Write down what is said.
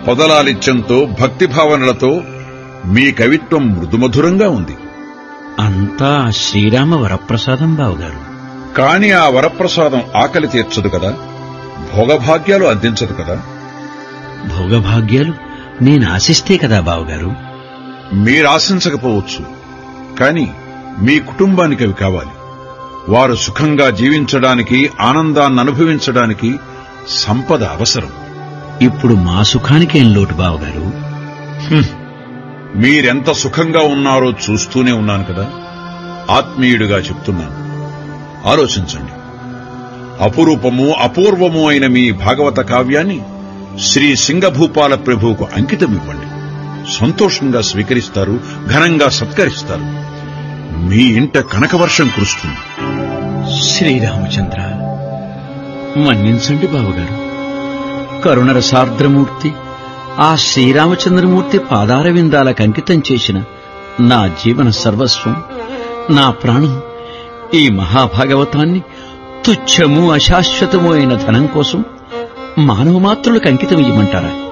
పొదలాలిత్యంతో భక్తిభావనలతో మీ కవిత్వం మృదుమధురంగా ఉంది అంతా శ్రీరామ వరప్రసాదం బావగారు కాని ఆ వరప్రసాదం ఆకలి తీర్చదు కదా భోగభాగ్యాలు అందించదు కదా భోగభాగ్యాలు నేను ఆశిస్తే కదా బావగారు మీరాశించకపోవచ్చు కాని మీ కుటుంబానికి అవి కావాలి వారు సుఖంగా జీవించడానికి ఆనందాన్ని అనుభవించడానికి సంపద అవసరం ఇప్పుడు మా సుఖానికేం లోటు బావగారు మీరెంత సుఖంగా ఉన్నారో చూస్తూనే ఉన్నాను కదా ఆత్మీయుడిగా చెప్తున్నాను ఆలోచించండి అపురూపము అపూర్వము అయిన మీ భాగవత కావ్యాన్ని శ్రీ సింగభూపాల ప్రభువుకు అంకితమివ్వండి సంతోషంగా స్వీకరిస్తారు ఘనంగా సత్కరిస్తారు మీ ఇంట కనకవర్షం కురుస్తుంది శ్రీరామచంద్ర మన్నించండి బావగారు కరుణరసార్ద్రమూర్తి ఆ శ్రీరామచంద్రమూర్తి పాదార విందాలకు అంకితం చేసిన నా జీవన సర్వస్వం నా ప్రాణం ఈ మహాభాగవతాన్ని తుచ్చము అశాశ్వతము అయిన ధనం కోసం మానవ మాత్రులకు అంకితం ఇవ్వమంటారా